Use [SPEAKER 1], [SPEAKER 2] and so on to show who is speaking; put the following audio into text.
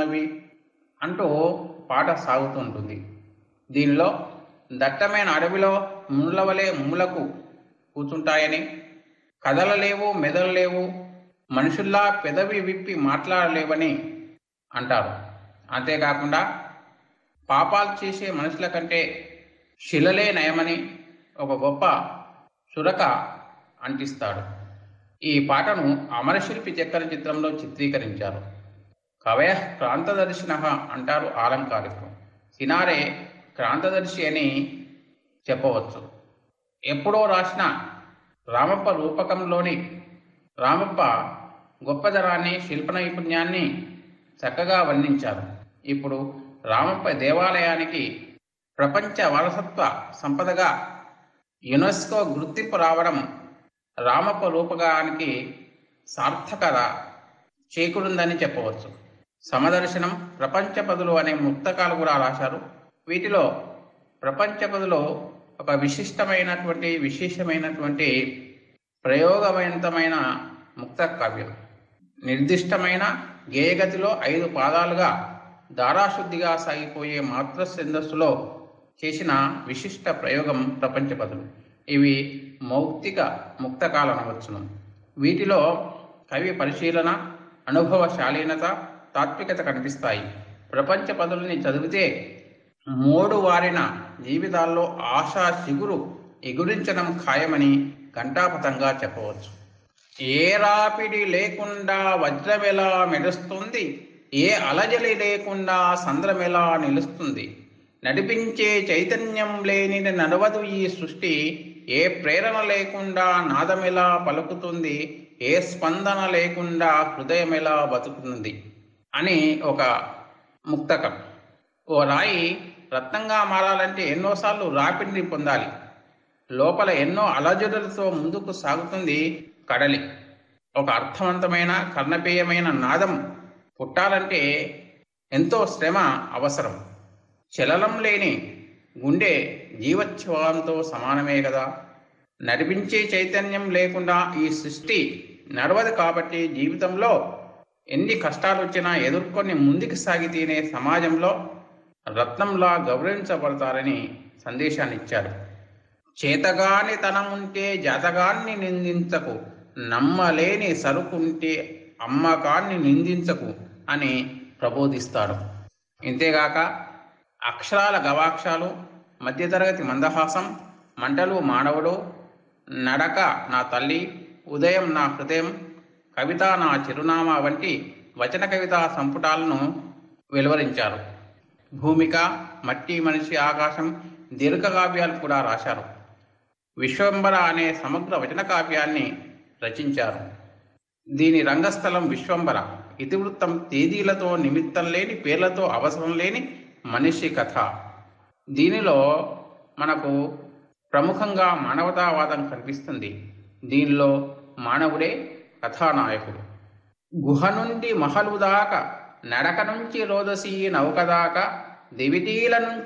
[SPEAKER 1] ఉన్నవి అంటూ పాట సాగుతూ ఉంటుంది దీనిలో దట్టమైన అడవిలో ముళ్ళవలే మూలకు కూర్చుంటాయని కదలలేవు మెదలలేవు మనుషుల్లా పెదవి విప్పి మాట్లాడలేవని అంటారు అంతేకాకుండా పాపాలు చేసే మనుషుల కంటే శిలలే నయమని ఒక గొప్ప చురక అంటిస్తాడు ఈ పాటను అమరశిల్పి చక్కెర చిత్రంలో చిత్రీకరించారు కవయ క్రాంతదర్శిన అంటారు ఆలంకారికులు సినారే క్రాంతదర్శి అని చెప్పవచ్చు ఎప్పుడో రాసిన రామప్ప రూపకంలోని రామప్ప గొప్పదనాన్ని శిల్ప నైపుణ్యాన్ని చక్కగా వర్ణించారు ఇప్పుడు రామప్ప దేవాలయానికి ప్రపంచ వారసత్వ సంపదగా యునెస్కో గుర్తింపు రావడం రామప్ప రూపకానికి సార్థకత చేకూరుందని చెప్పవచ్చు సమదర్శనం ప్రపంచ పదులు అనే ముక్తకాలు కూడా రాశారు వీటిలో ప్రపంచ పదులో ఒక విశిష్టమైనటువంటి విశేషమైనటువంటి ప్రయోగవంతమైన ముక్త కావ్యం నిర్దిష్టమైన గేయగతిలో ఐదు పాదాలుగా ధారాశుద్ధిగా సాగిపోయే మాతృ ఛందస్సులో చేసిన విశిష్ట ప్రయోగం ప్రపంచ పదులు ఇవి మౌక్తిక ముక్తకాలు అనవచ్చును వీటిలో కవి పరిశీలన అనుభవశాలీనత తాత్వికత కనిపిస్తాయి ప్రపంచ పదులని చదివితే మూడు వారిన జీవితాల్లో ఆశా చిగురు ఎగురించడం ఖాయమని ఘంటాపథంగా చెప్పవచ్చు ఏ రాపిడి లేకుండా వజ్రమెలా మెరుస్తుంది ఏ అలజలి లేకుండా సంద్రమెలా నిలుస్తుంది నడిపించే చైతన్యం లేని నడవదు ఈ సృష్టి ఏ ప్రేరణ లేకుండా నాదమెలా పలుకుతుంది ఏ స్పందన లేకుండా హృదయమెలా బతుకుతుంది అని ఒక ముక్తకం ఓ రాయి రత్నంగా మారాలంటే ఎన్నోసార్లు రాపిడిని పొందాలి లోపల ఎన్నో అలజడులతో ముందుకు సాగుతుంది కడలి ఒక అర్థవంతమైన కర్ణపేయమైన నాదం పుట్టాలంటే ఎంతో శ్రమ అవసరం చలనం లేని గుండె జీవోత్సవంతో సమానమే కదా నడిపించే చైతన్యం లేకుండా ఈ సృష్టి నడవదు కాబట్టి జీవితంలో ఎన్ని కష్టాలు వచ్చినా ఎదుర్కొని ముందుకు సాగి తినే సమాజంలో రత్నంలా గౌరవించబడతారని సందేశాన్ని ఇచ్చారు చేతగాని తనముంటే జాతగాన్ని నిందించకు నమ్మలేని సరుకుంటే అమ్మకాన్ని నిందించకు అని ప్రబోధిస్తాడు ఇంతేగాక అక్షరాల గవాక్షాలు మధ్యతరగతి మందహాసం మంటలు మానవుడు నడక నా తల్లి ఉదయం నా హృదయం కవిత నా చిరునామా వంటి వచన కవితా సంపుటాలను వెలువరించారు భూమిక మట్టి మనిషి ఆకాశం దీర్ఘకావ్యాలు కూడా రాశారు విశ్వంబర అనే సమగ్ర వచన కావ్యాన్ని రచించారు దీని రంగస్థలం విశ్వంబర ఇతివృత్తం తేదీలతో నిమిత్తం లేని పేర్లతో అవసరం లేని మనిషి కథ దీనిలో మనకు ప్రముఖంగా మానవతావాదం కనిపిస్తుంది దీనిలో మానవుడే కథానాయకుడు గుహ నుండి మహలు దాకా నడక నుంచి రోదసీ నౌక దాకా దివిటీల నుంచి